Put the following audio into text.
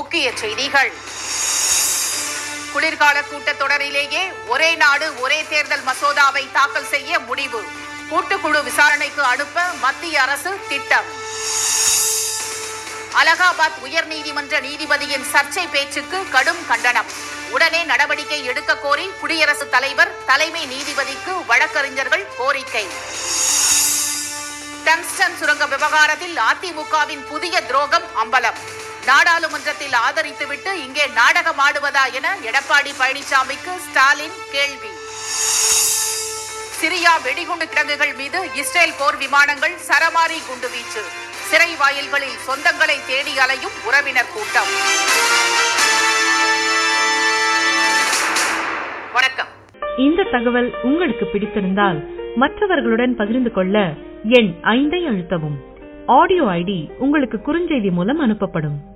முக்கிய செய்திகள் குளிர்கால கூட்டத்தொடரிலேயே ஒரே நாடு ஒரே தேர்தல் மசோதாவை தாக்கல் செய்ய முடிவு கூட்டுக்குழு விசாரணைக்கு அனுப்ப மத்திய அரசு திட்டம் அலகாபாத் உயர்நீதிமன்ற நீதிபதியின் சர்ச்சை பேச்சுக்கு கடும் கண்டனம் உடனே நடவடிக்கை எடுக்க கோரி குடியரசுத் தலைவர் தலைமை நீதிபதிக்கு வழக்கறிஞர்கள் கோரிக்கை டங்ஸ்டன் சுரங்க விவகாரத்தில் அதிமுகவின் புதிய துரோகம் அம்பலம் நாடாளுமன்றத்தில் ஆதரித்துவிட்டு இங்கே நாடகம் ஆடுவதா என எடப்பாடி பழனிசாமிக்கு ஸ்டாலின் கேள்வி சிரியா வெடிகுண்டு கிடங்குகள் மீது இஸ்ரேல் போர் விமானங்கள் சரமாரி குண்டுவீச்சு சிறை வாயில்களில் சொந்தங்களை தேடி அலையும் உறவினர் கூட்டம் வணக்கம் இந்த தகவல் உங்களுக்கு பிடித்திருந்தால் மற்றவர்களுடன் பகிர்ந்து கொள்ள எண் ஐந்தை அழுத்தவும் ஆடியோ ஐடி உங்களுக்கு குறுஞ்செய்தி மூலம் அனுப்பப்படும்